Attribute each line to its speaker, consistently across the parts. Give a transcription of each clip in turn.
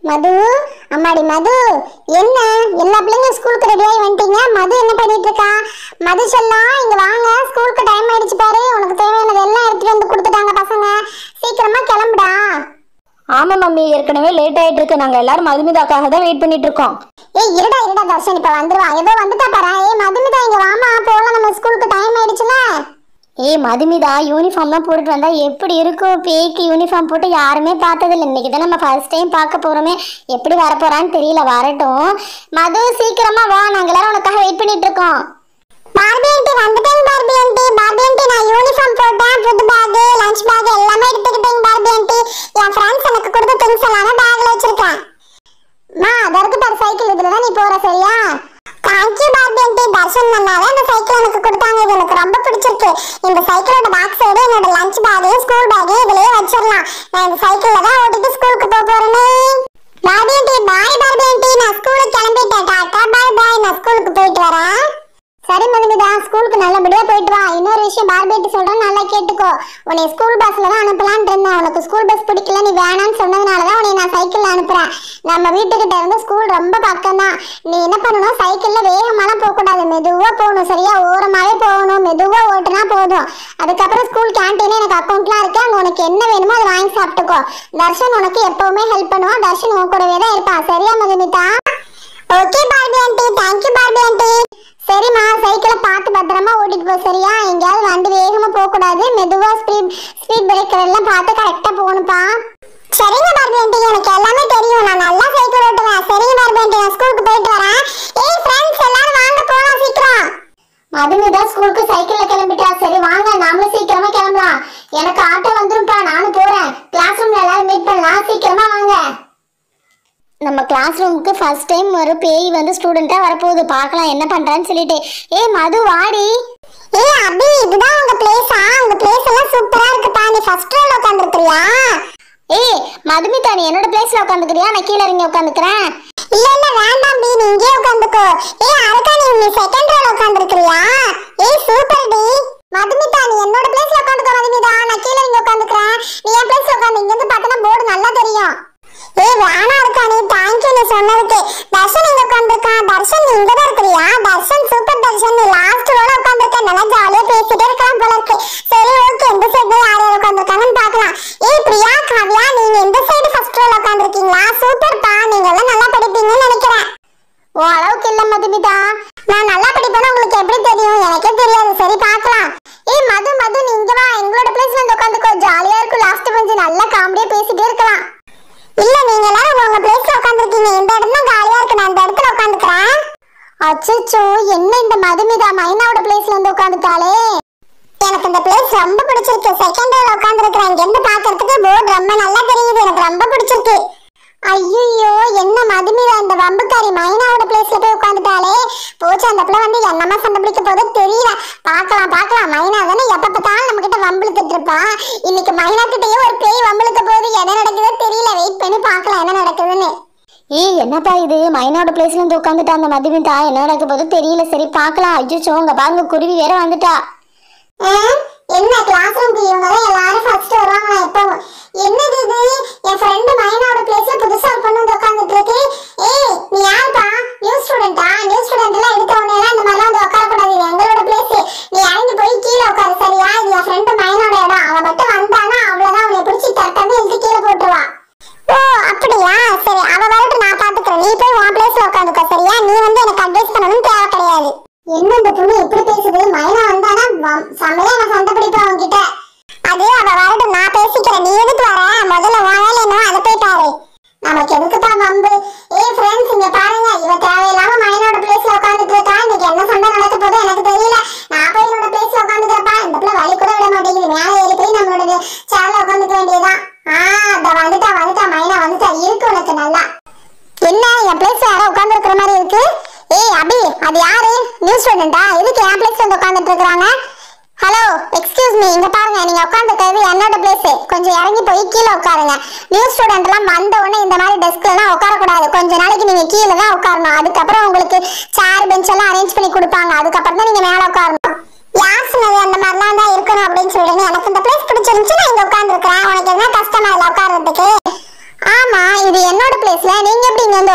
Speaker 1: மது அம்மாடி மது என்ன எல்லா பிள்ளைங்க ஸ்கூலுக்கு ரெடியாகி வந்துட்டீங்க மது என்ன பண்ணிட்டு இருக்கா மது செல்லம் இங்க வாங்க ஸ்கூலுக்கு டைம் ஆயிடுச்சு பாரு உனக்கு தேவையானது எல்லாம் எடுத்துட்டு வந்து கொடுத்துட்டாங்க பசங்க சீக்கிரமா கிளம்புடா
Speaker 2: ஆமா மம்மி ஏற்கனவே லேட் ஆயிட்டு இருக்கு நாங்க எல்லாரும் மதுமிதாக்காக தான் வெயிட் பண்ணிட்டு இருக்கோம்
Speaker 1: ஏய் இருடா இருடா தர்ஷன் இப்ப வந்துருவா ஏதோ வந்துட்டா பாரு ஏய் மதுமிதா இங்க வாமா போலாம் நம்ம ஸ்கூலுக்கு டைம் ஆயிடுச்சுல
Speaker 2: ஏய் மதுமிதா யூனிஃபார்ம் தான் போட்டுட்டு வந்தா எப்படி இருக்கும் பேய்க்கு யூனிஃபார்ம் போட்டு யாருமே பார்த்ததில்ல இன்னைக்கு தான் நம்ம ஃபர்ஸ்ட் டைம் பார்க்க போறோமே எப்படி வரப்போறான்னு தெரியல வரட்டும் மது சீக்கிரமா வா நாங்க எல்லாரும் உனக்காக வெயிட் பண்ணிட்டு இருக்கோம்
Speaker 1: பார்பி ஆண்டி வந்துட்டேன் பார்பி ஆண்டி பார்பி ஆண்டி நான் யூனிஃபார்ம் போட்டேன் புது பேக் லஞ்ச் பேக் எல்லாமே எடுத்துக்கிட்டேன் பார்பி ஆண்டி என் ஃப்ரெண்ட்ஸ் எனக்கு கொடுத்த திங்ஸ் எல்லாமே பேக்ல வச்சிருக்கேன் மா அதற்கு பாரு சைக்கிள் இதுல தான் நீ போற சரியா தேங்க்யூ பார்பி ஆண்டி தர்ஷன் பண்ணாலே அந்த சைக்கிள் எனக்கு கொடுத்தாங்க இது எனக்கு ரொம்ப பிடிச்சிருக்கு இந்த சைக்கிளோட பேக் சைடு என்னோட லஞ்ச் பேக் ஸ்கூல் பேக் இதுலயே வச்சிடலாம் நான் இந்த சைக்கிள்ல தான் ஓட்டிட்டு ஸ்கூலுக்கு போக போறேனே Barbie aunty bye Barbie aunty நான் ஸ்கூலுக்கு கிளம்பிட்டேன் டாடா பாய் பாய் நான் ஸ்கூலுக்கு போயிட்டு வரேன் சரி மதுமிதா ஸ்கூலுக்கு நல்லபடியா போயிட்டு வா இன்னொரு விஷயம் பார்பேட்டு சொல்றேன் நல்லா கேட்டுக்கோ உன்னை ஸ்கூல் பஸ்ல தான் அனுப்பலாம்னு இருந்தேன் உனக்கு ஸ்கூல் பஸ் பிடிக்கல நீ வேணாம்னு சொன்னதுனால தான் உன்னை நான் சைக்கிள்ல அனுப்புறேன் நம்ம வீட்டுக்கிட்ட இருந்து ஸ்கூல் ரொம்ப பக்கம் தான் நீ என்ன பண்ணணும் சைக்கிள்ல வேகமாலாம் போக கூடாது மெதுவா போகணும் சரியா ஓரமாவே போகணும் மெதுவா ஓட்டுனா போதும் அதுக்கப்புறம் ஸ்கூல் கேண்டீன் எனக்கு அக்கௌண்ட்லாம் இருக்கு அங்க உனக்கு என்ன வேணுமோ அதை வாங்கி சாப்பிட்டுக்கோ தர்ஷன் உனக்கு எப்பவுமே ஹெல்ப் பண்ணுவான் தர்ஷன் உன் கூடவே தான் இருப்பான் சரியா Madhumitha okay Barbie aunty thank you Barbie aunty சரிம்மா சைக்கிளை பார்த்து பத்திரமா ஓட்டிட்டு போ சரியா எங்கேயாவது வண்டி வேகமா போக கூடாது மெதுவா ஸ்பீட் ஸ்பீட் பிரேக்கர் எல்லாம் பார்த்து கரெக்டா போகணும்ப்பா சரிங்க பார்பி ஆண்டி எனக்கு எல்லாமே தெரியும் நான் நல்லா சைக்கிள் ஓட்டுவேன் சரிங்க பார்பி ஆண்டி நான் ஸ்கூலுக்கு போயிட்டு வரேன் ஏய் ஃப்ரெண்ட்ஸ் எல்லாரும் வாங்க போலாம் சீக்கிரம் மதுமிதா ஸ்கூலுக்கு சைக்கிள்ல கிளம்பிட்டா சரி வாங்க நாமளும் சீக்கிரமா கிளம்பலாம் எனக்கு ஆட்டோ வந்துரும்ப்பா நானும் போறேன் கிளாஸ் ரூம்ல எல்லாரும் மீட் பண்ணலாம் சீக்கிரமா வாங்க
Speaker 2: நம்ம கிளாஸ் ரூமுக்கு ஃபர்ஸ்ட் டைம் ஒரு பேய் வந்து ஸ்டூடெண்ட்டாக வரப்போகுது பார்க்கலாம் என்ன பண்ணுறான்னு சொல்லிட்டு ஏய் மது வாடி
Speaker 1: ஏய் அபி இதுதான் உங்க பிளேஸா உங்க பிளேஸ் எல்லாம் சூப்பரா இருக்குப்பா நீ ஃபர்ஸ்ட் ரோல உட்கார்ந்திருக்கியா
Speaker 2: ஏய் மதுமிதா நீ என்னோட பிளேஸ்ல உட்காந்துக்கிறியா நான் கீழே இறங்கி உட்காந்துக்கிறேன்
Speaker 1: இல்ல இல்ல வேண்டாம் பி நீ இங்கே உட்கார்ந்துக்கோ ஏய் அரக்கா நீ நீ செகண்ட் ரோல உட்கார்ந்திருக்கியா ஏய் சூப்பர் டி மதுமிதா நீ என்னோட பிளேஸ்ல உட்கார்ந்துக்கோ மதுமிதா நான் கீழ இங்க உட்கார்ந்துக்கிறேன் நீ என் பிளேஸ்ல உட்கார்ந்து இங்க இருந்து பார்த்தனா போர்டு நல்லா தெரியும் ஏய் வேணா இருக்கா நீ தேங்க்யூ நீ சொன்னதுக்கு தர்ஷன் இங்க உட்கார்ந்திருக்கான் தர்ஷன் நீ இங்க தான் இருக்கிறியா தர்ஷன் சூப்பர் தர்ஷன் நீ லாஸ்ட் ரோல உட்கார்ந்திருக்க நல்லா ஜாலியா பேசிட்டே இருக்கலாம் போல இருக்கு சரி ஓகே இந்த சைடு யார் யார் உட்கார்ந்திருக்காங்கன்னு பார்க்கலாம் ஏய் பிரியா காவ்யா நீங்க இந்த சைடு ஃபர்ஸ்ட் ரோல உட்கார்ந்திருக்கீங்களா சூப்பர்ப்பா நீங்க எல்லாம் நல்லா படிப்பீங்கன்னு நினைக்கிறேன் ஓ அளவுக்கு இல்ல மதுமிதா நான் நல்லா படிப்பேன்னு உங்களுக்கு எப்படி தெரியும் எனக்கே தெரியாது சரி பார்க்கலாம் ஏய் மது மது நீ இங்க வா எங்களோட பிளேஸ்ல வந்து உட்காந்துக்கோ ஜாலியா இருக்கும் லாஸ்ட் கொஞ்சம் நல்லா காமெடியா பேசிட்டே இருக்கலாம் இல்ல நீங்க எல்லாரும் உங்க பிளேஸ்ல உட்காந்துருக்கீங்க இந்த இடம் தான் காலியா இருக்கு நான் இந்த இடத்துல உட்காந்துக்கிறேன் அச்சச்சோ என்ன இந்த மதுமிதா மைனாவோட பிளேஸ்ல வந்து உட்காந்துட்டாளே எனக்கு இந்த பிளேஸ் ரொம்ப பிடிச்சிருக்கு செகண்ட் ரோல உட்காந்துருக்கிறேன் இங்க இருந்து பாக்குறதுக்கு போர்டு ரொம்ப நல்லா தெரியுது எனக்கு ரொம்ப பிடிச்சிருக்கு ஐயோ என்ன மதுமிதா இந்த வம்புக்காரி மைனாவோட பிளேஸ்ல போய் உட்காந்துட்டாலே போச்சு அந்த பிள்ளை வந்து என்னமா சண்டை பிடிக்க போதோ தெரியல பார்க்கலாம் பார்க்கலாம் மைனா தானே எப்ப பார்த்தாலும் நம்ம கிட்ட வம்பிழுத்துட்டு இருப்பா இன்னைக்கு மைனா கிட்டயே ஒரு பேய் வம்பிழுக்க போகுது என்ன நடக்குதோ தெரியல வெயிட் பண்ணி பார்க்கலாம் என்ன நடக்குதுன்னு
Speaker 2: ஏய் என்னப்பா இது மைனாவோட பிளேஸ்ல இருந்து உட்காந்துட்டா அந்த மதுமிதா என்ன நடக்க போதோ தெரியல சரி பார்க்கலாம் அஜிச்சோ உங்க பாருங்க குருவி வேற வந்துட்டா
Speaker 1: ஆ? என்ன கிளாஸ் ரூம்க்கு இவங்க தான் எல்லாரும் ஃபர்ஸ்ட் வருவாங்க நான் எப்போ என்னது இது என் ஃப்ரெண்டு மைனாவோட பிளேஸ்ல புதுசா ஒரு பொண்ணு வந்து உட்கார்ந்துட்டு இருக்கு ஏய் நீ யாருப்பா நியூ ஸ்டூடெண்டா நியூ ஸ்டூடெண்ட் எல்லாம் எடுத்த உடனே எல்லாம் இந்த மாதிரிலாம் வந்து உட்கார கூடாது இது எங்களோட பிளேஸ் நீ இறங்கி போய் கீழே உட்காரு சரியா இது என் ஃப்ரெண்டு மைனோட இடம் அவன் மட்டும் வந்தானா அவ்வளவுதான் அவனை பிடிச்சி தட்டமே இழுத்து கீழே போட்டுருவா ஓ அப்படியா சரி அவ வரட்டும் நான் பாத்துக்கிறேன் நீ போய் உன் பிளேஸ்ல உட்காந்துக்கோ சரியா நீ வந்து எனக்கு அட்வைஸ் பண்ணணும் தேவை கிடையாது என்ன இந்த பொண்ணு இப்படி பேசுது மைனா வந்தானா வம்- செமையா நான் சண்டை பிடிப்பேன் அவன்கிட்ட அது அவ வரட்டும் நான் பேசிக்கிறேன் நீ எதுக்கு வர முதல்ல உன் வேலை என்ன அதை போய் பாரு நமக்கு எதுக்குப்பா வம்பு ஏய் ஃப்ரெண்ட்ஸ் இங்க பாருங்க இவ தேவையில்லாம மைனோட பிளேஸ்ல உட்காந்துட்டு இருக்கா இன்னைக்கு என்ன சண்டை நடக்க போதோ எனக்கு தெரியல நான் போய் என்னோட பிளேஸ்ல உட்காந்துக்கிறப்பா இந்த பிள்ளை வழி கூட விட மாட்டேங்குது மேலே ஏறி போய் நம்மளோட சேர்ல உட்காந்துக்க வேண்டியதுதான் ஆ இந்த வந்துட்டா வந்துட்டா மைனா வந்துட்டா இருக்கு உனக்கு நல்லா என்ன என் பிளேஸ்ல யாரோ உட்கார்ந்து இருக்கிற மாதிரி இருக்கு ஏய் அபி அது யாரு நியூ ஸ்டூடெண்டா எதுக்கு என் பிளேஸ்ல வந்து உட்கார்ந்துட்டு இருக்காங்க ஹலோ எக்ஸ்கியூஸ் மீ இங்க பாருங்க நீங்க உட்காந்துருக்கிறது என்னோட பிளேஸ் கொஞ்சம் இறங்கி போய் கீழே உட்காருங்க நியூ ஸ்டூடெண்ட் எல்லாம் வந்த உடனே இந்த மாதிரி டெஸ்க்ல எல்லாம் உட்காரக்கூடாது கொஞ்ச நாளைக்கு நீங்க கீழே தான் உட்காரணும் அதுக்கப்புறம் உங்களுக்கு சேர் பெஞ்ச் எல்லாம் அரேஞ்ச் பண்ணி கொடுப்பாங்க அதுக்கப்புறம் தான் நீங்க மேல உட்காரணும் யார் சொன்னது அந்த மாதிரிலாம் தான் இருக்கணும் அப்படின்னு சொல்லிடுங்க எனக்கு இந்த பிளேஸ் பிடிச்சிருந்துச்சு நான் இங்க உட்காந்துருக்கிறேன் உனக்கு என்ன கஷ்டமா இல்லை உட்கார்றதுக்கு ஆமா இது என்னோட பிளேஸ்ல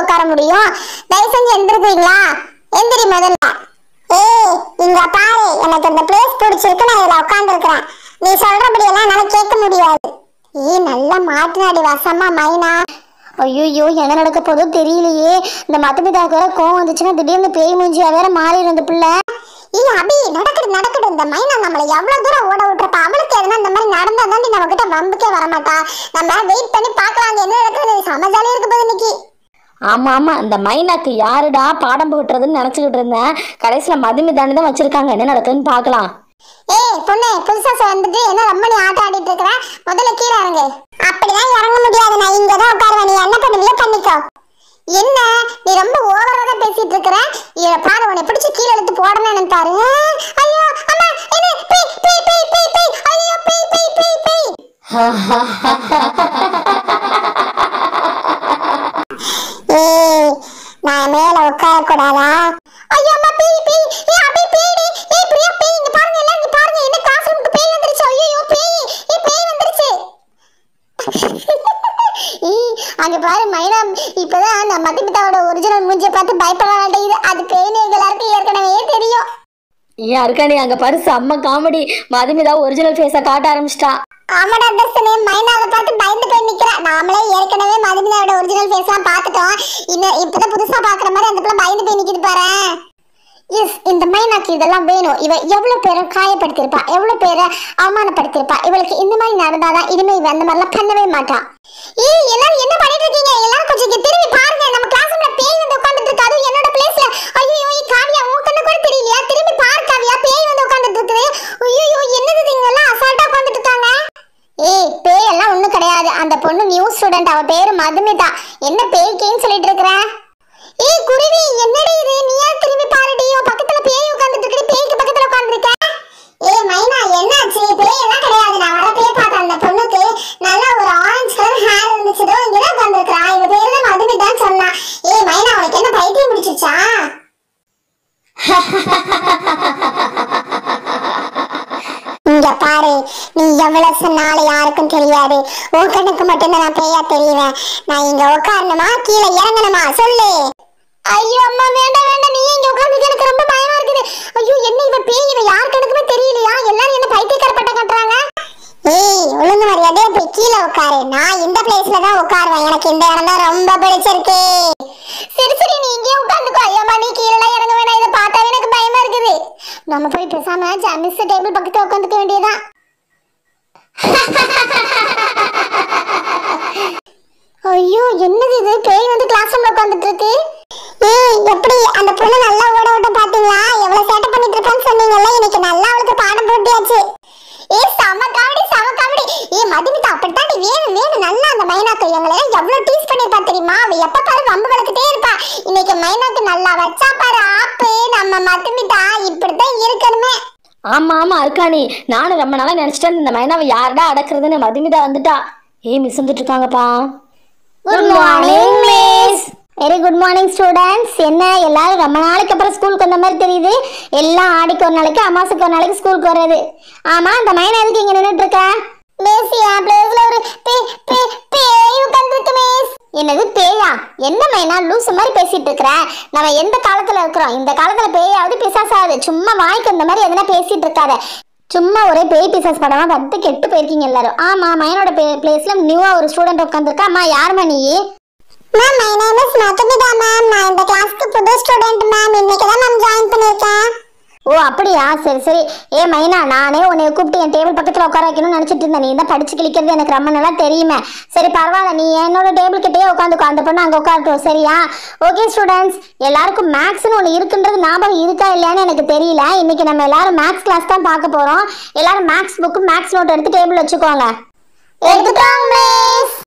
Speaker 1: உட்கார முடியும் தயவு செஞ்சு எந்திருக்கீங்களா எந்திரி முதல்ல ஏய் இங்க பாரு எனக்கு இந்த பிளேஸ் பிடிச்சிருக்கு நான் இதுல உட்கார்ந்துருக்கிறேன் நீ சொல்றபடி எல்லாம் என்னால கேட்க முடியாது ஏய் நல்லா மாட்டுனாடி வசமா மைனா
Speaker 2: ஐயோ என்ன நடக்க போதோ தெரியலையே இந்த மதுமிதாவுக்கு வேற கோவம் வந்துச்சுன்னா திடீர்னு பேய் மூஞ்சியா வேற மாறிடும் இந்த பிள்ளை
Speaker 1: ஏய் அபி நடக்குது நடக்குது இந்த மைனா நம்மள எவ்வளவு தூரம் ஓட விட்டுறப்ப அவளுக்கு எதுனா இந்த மாதிரி நடந்தா தாண்டி நம்ம கிட்ட வம்புக்கே வரமாட்டா நம்ம வெயிட் பண்ணி பார்க்கலாம் அங்க என்ன நடக்குது செம ஜாலியா இருக்கு போது இன்னைக்கு
Speaker 3: ஆமா ஆமா இந்த மைனாக்கு யாருடா பாடம் புகட்டுறதுன்னு நினைச்சுக்கிட்டு இருந்தேன் கடைசியில மதுமிதானி தான் வச்சிருக்காங்க என்ன நடக்குதுன்னு பார்க்கலாம்
Speaker 1: ஏய் பொண்ணு புதுசா வந்துட்டு என்ன ரொம்ப நீ ஆட்ட ஆடிட்டு இருக்கிற முதல்ல கீழே இறங்கு அப்படிதான் இறங்க முடியாது நான் இங்க தான் உட்காருவேன் நீ என்ன பண்ணுவியோ பண்ணிக்கோ என்ன நீ ரொம்ப ஓவரா தான் பேசிட்டு இருக்கிற இத பாரு உன்னை பிடிச்சு கீழே எடுத்து போடணும்னு பாரு ஐயோ அம்மா என்ன பேய் பேய் பேய் பேய் பேய் ஐயோ பேய் பேய் பேய் பேய் ஏய் நான் மேல உட்கார கூடாதா ஐயோ அம்மா பேய் பேய் ஏய் அபி பேய்டி ஏய் பிரியா பேய் இங்க பாருங்க எல்லாம் இங்க பாருங்க என்ன கிளாஸ் ரூமுக்கு பேய் வந்துருச்சு ஐயோ பேய் ஏய் பேய் வந்துருச்சு ஏய் அங்க பாரு மைனா இப்பதான் நம்ம மதிப்பிதாவோட ஒரிஜினல் மூஞ்சியை பார்த்து பயப்பட மாட்டேங்குது அது பேய்னு எல்லாருக்கும் ஏற்கனவே தெரியும்
Speaker 3: ஏன் இருக்காடி அங்க பாரு செம்ம காமெடி மதுமிதா ஒரிஜினல் ஃபேஸை காட்ட ஆரம்பிச்சிட்டா
Speaker 1: ஆமாடா தர்சனே மைனாவை பார்த்து பயந்து போய் நிக்கிறா நாமளே ஏற்கனவே மதுமிதாவோட ஒரிஜினல் ஃபேஸ்லாம் பார்த்துட்டோம் இன்னும் இப்பதான் புதுசா பாக்குற மாதிரி அந்த பிள்ளை பயந்து போய் நிக்குது பாரு எஸ் இந்த மைனாக்கு இதெல்லாம் வேணும் இவ எவ்வளவு பேரை காயப்படுத்திருப்பா எவ்வளவு பேரை அவமானப்படுத்திருப்பா இவளுக்கு இந்த மாதிரி நடந்தாதான் இனிமே இவ அந்த மாதிரிலாம் பண்ணவே மாட்டா ஏய் எல்லாரும் என்ன பண்ணிட்டு இருக்கீங்க எல்லாரும் கொஞ்சம் இங்க திரும்பி பாருங்க நம்ம கிளாஸ் ரூம்ல பேய் வந்து உட்கார்ந்துட்டு இருக்கு அதுவும் என்னோட பிளேஸ்ல ஐயோ ஏய் காவியா உன் கண்ணு கூட தெரியலையா திரும்பி பாரு காவியா பேய் வந்து உட்கார்ந்துட்டு இருக்குது ஐயோ என்னது இது இங்க எல்லாம் அசால்ட்டா உட்கார்ந்துட்டு இருக்காங்க ஏய் பேய் எல்லாம் ஒண்ணும் கிடையாது அந்த பொண்ணு நியூ ஸ்டூடெண்ட் அவ பேரு மதுமிதா என்ன பேய் கேன்னு சொல்லிட்டு இருக்கற ஏய் குருவி என்னடி இது நீயா திரும்பி பாருடி உன் பக்கத்துல பேய் உட்கார்ந்துட்டு இருக்கு பேய்க்கு பக்கத்துல உட்கார்ந்துருக்க ஏய் மைனா என்னாச்சு பேய் எல்லாம் கிடையாது நான் வர பேய் பார்த்தேன் அந்த பொண்ணுக்கு நல்ல ஒரு ஆரஞ்சு கலர் ஹேர் இருந்துச்சு இதோ இங்க தான் உட்கார்ந்துருக்கா இவ பேரு தான் மதுமிதான்னு சொன்னா ஏய் மைனா உனக்கு என்ன பைத்தியம் பிடிச்சிச்சா இங்க பாரு நீ எவ்வளவு சொன்னாலும் யாருக்கும் தெரியாது உன் கண்ணுக்கு மட்டும்தான் நான் பேயா தெரியுவேன் நான் இங்க உட்காரணுமா கீழே இறங்கணுமா சொல்லு ஐயோ அம்மா வேண்டாம் வேண்டாம் நீ இங்க உட்கார்ந்து எனக்கு ரொம்ப பயமா இருக்குது ஐயோ என்ன இவ பேய் இவ யார் கணக்குமே தெரியலையா எல்லாரும் என்ன பைத்தியக்காரப்பட்ட கட்டுறாங்க ஏய் ஒழுங்கு மரியாதையா போய் கீழே உட்காரு நான் இந்த பிளேஸ்ல தான் உட்காருவேன் எனக்கு இந்த இடம் தான் ரொம்ப பிடிச்சிருக்கு சரி சரி நீ இங்கே உட்காந்துக்கோ ஐயோமா நீ கீழே இறங்க வேணாம் இதை பார்த்தாவே எனக்கு பயமா இருக்குது நம்ம போய் பேசாம மிஸ் டேபிள் பக்கத்துல உட்காந்துக்க வேண்டியதான் ஐயோ என்னது இது பேய் வந்து கிளாஸ் ரூம்ல உட்கார்ந்துட்டு இருக்கு ஏய் எப்படி அந்த பொண்ணு நல்லா ஓட ஓட பாத்தீங்களா எவ்வளவு சேட்டை பண்ணிட்டு இருக்கான்னு சொன்னீங்கல்ல இன்னைக்கு நல்லா அவளுக்கு பாடம் போட்டியாச்சு ஏய் செம காமெடி செம காமெடி ஏய் மதுமிதா அப்படித்தான் வேணும் வேணும் நல்லா அந்த மைனாக்கு எங்களை எல்லாம் எவ்வளவு டீஸ் பண்ணிருப்பா தெரியுமா அவ எப்ப பாரு வம்பு வளர்த்துட்டே இருப்பா இன்னைக்கு மைனாக்கு நல்லா வச்சா பாரு ஆப்பு நம்ம மதுமிதா இப்படித்தான் இருக்கணுமே
Speaker 3: ஆமா ஆமா இருக்காணி நானும் ரொம்ப நாளா நினைச்சிட்டேன் இந்த மைனாவை யாருடா அடக்குறதுன்னு மதுமிதா வந்துட்டா ஏய் மிஸ் வந்துட்டு இருக்காங்கப்பா
Speaker 2: good morning miss very good morning students என்ன எல்லாரும் ரொம்ப நாளைக்கு அப்புறம் ஸ்கூலுக்கு வந்த மாதிரி தெரியுது எல்லாம் ஆடிக்கு ஒரு நாளைக்கு அமாசுக்கு ஒரு நாளைக்கு ஸ்கூலுக்கு வர்றது ஆமா அந்த மைனா எதுக்கு இங்க நின்னுட்டு இருக்க மிஸ் என் பிளேஸ்ல ஒரு பே- பே- பேய் உட்கார்ந்துருக்கு மிஸ் என்னது பேயா என்ன மைனா லூசு மாதிரி பேசிட்டு இருக்கிற நம்ம எந்த காலத்துல இருக்கிறோம் இந்த காலத்துல பேயாவது பிசாசாவது சும்மா வாய்க்கு இந்த மாதிரி எதனா பேசிட்டு இருக்காத சும்மா ஒரே பேய் பிசாஸ் படமா வந்து கெட்டு போயிருக்கீங்க எல்லாரும் ஆமா மைனோட பிளேஸ்ல நியூவா ஒரு ஸ்டூடெண்ட் உட்காந்துருக்கா அம்மா யாரும்மா நீ
Speaker 1: ma'am my name is Madhumitha ma'am நான் இந்த கிளாஸ்க்கு புது ஸ்டூடெண்ட் மேம் இன்னைக்கு தான் மேம் ஜாயின் பண்ணிருக்கேன்
Speaker 2: ஓ அப்படியா சரி சரி ஏ மைனா நானே உன்னை கூப்பிட்டு என் டேபிள் பக்கத்தில் உட்கார வைக்கணும்னு நினச்சிட்டு இருந்தேன் நீ தான் படிச்சு கிழிக்கிறது எனக்கு ரொம்ப நல்லா தெரியுமே சரி பரவாயில்ல நீ என்னோட டேபிள் கிட்டே உட்காந்துக்கோ அந்த பொண்ணு அங்கே உட்காரட்டும் சரியா ஓகே ஸ்டூடெண்ட்ஸ் எல்லாருக்கும் மேக்ஸ்னு ஒன்று இருக்குன்றது ஞாபகம் இருக்கா இல்லையான்னு எனக்கு தெரியல இன்னைக்கு நம்ம எல்லாரும் மேக்ஸ் கிளாஸ் தான் பார்க்க போகிறோம் எல்லாரும் மேக்ஸ் புக்கு மேக்ஸ் நோட் எடுத்து டேபிள் வச்சுக்கோங்க எடுத்துக்கோங்க மிஸ்